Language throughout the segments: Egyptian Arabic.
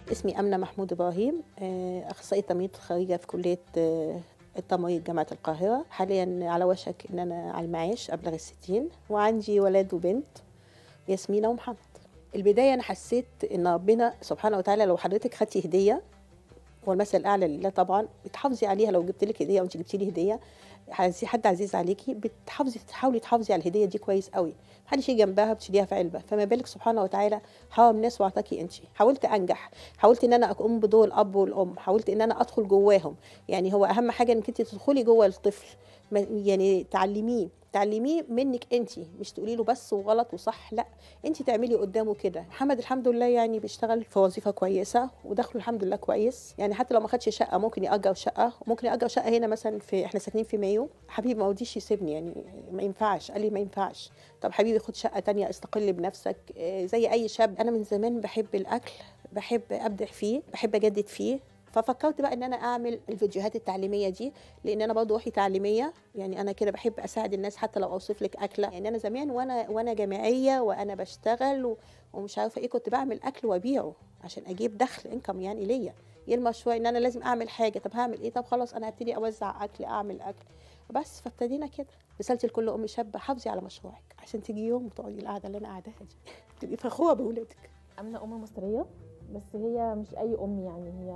اسمي أمنة محمود إبراهيم آه، أخصائية تمريض خريجة في كلية آه، التمريض جامعة القاهرة حاليا على وشك إن أنا على المعاش أبلغ الستين وعندي ولد وبنت ياسمينة ومحمد البداية أنا حسيت إن ربنا سبحانه وتعالى لو حضرتك خدتي هدية والمثل الأعلى لله طبعا بتحافظي عليها لو جبت لك هدية وأنت جبتي لي هدية عزي- حد عزيز عليكي بتحافظي تحاولي تحافظي على الهدية دي كويس قوي محدش يجي جنبها بتشيليها في علبة فما بالك سبحانه وتعالى حرم ناس واعطاكي انت حاولت انجح حاولت ان انا اقوم بدور الاب والام حاولت ان انا ادخل جواهم يعني هو اهم حاجه انك انت تدخلي جوه الطفل ما- يعني تعلميه تعلميه منك انت مش تقولي له بس وغلط وصح لا انت تعملي قدامه كده محمد الحمد لله يعني بيشتغل في وظيفه كويسه ودخله الحمد لله كويس يعني حتى لو ما خدش شقه ممكن ياجر شقه وممكن ياجر شقه هنا مثلا في احنا ساكنين في مايو حبيبي ما رضيش يسيبني يعني ما ينفعش قال لي ما ينفعش طب حبيبي خد شقه تانية استقل بنفسك آه، زي اي شاب انا من زمان بحب الاكل بحب ابدع فيه بحب اجدد فيه ففكرت بقى ان انا اعمل الفيديوهات التعليميه دي لان انا برضه روحي تعليميه يعني انا كده بحب اساعد الناس حتى لو اوصف لك اكله يعني انا زمان وانا وانا جامعيه وانا بشتغل و- ومش عارفه ايه كنت بعمل اكل وابيعه عشان اجيب دخل انكم يعني ليا ايه المشروع ان انا لازم اعمل حاجه طب هعمل ايه طب خلاص انا هبتدي اوزع اكل اعمل اكل بس فابتدينا كده رسالتي لكل ام شابه حافظي على مشروعك عشان تيجي يوم وتقعدي القعده اللي انا قاعداها دي تبقي فخوره بولادك أمنة أم مصرية بس هي مش أي أم يعني هي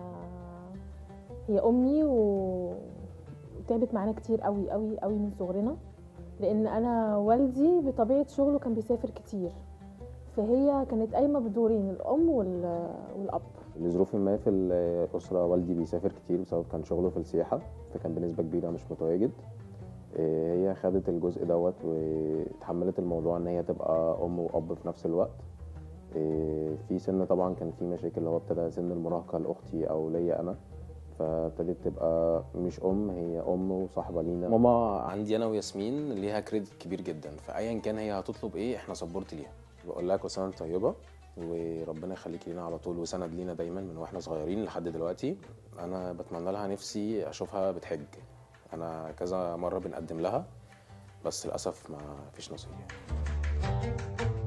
هي أمي و- وتعبت معانا كتير قوي قوي قوي من صغرنا لأن أنا والدي بطبيعة شغله كان بيسافر كتير فهي كانت قايمة بدورين الأم وال- والأب لظروف ما في الأسرة والدي بيسافر كتير بسبب كان شغله في السياحة فكان بنسبة كبيرة مش متواجد إيه، هي خدت الجزء دوت وتحملت الموضوع ان هي تبقى ام واب في نفس الوقت إيه، في سن طبعا كان في مشاكل اللي هو ابتدى سن المراهقة لاختي او ليا انا فابتدت تبقى مش ام هي ام وصاحبة لينا ماما عندي انا وياسمين ليها كريدت كبير جدا فايا كان هي هتطلب ايه احنا سبورت ليها بقول لها كل سنه وانت طيبه وربنا يخليك لينا على طول وسند لينا دايما من واحنا صغيرين لحد دلوقتي انا بتمنى لها نفسي اشوفها بتحج انا كذا مره بنقدم لها بس للاسف ما فيش نصيب يعني.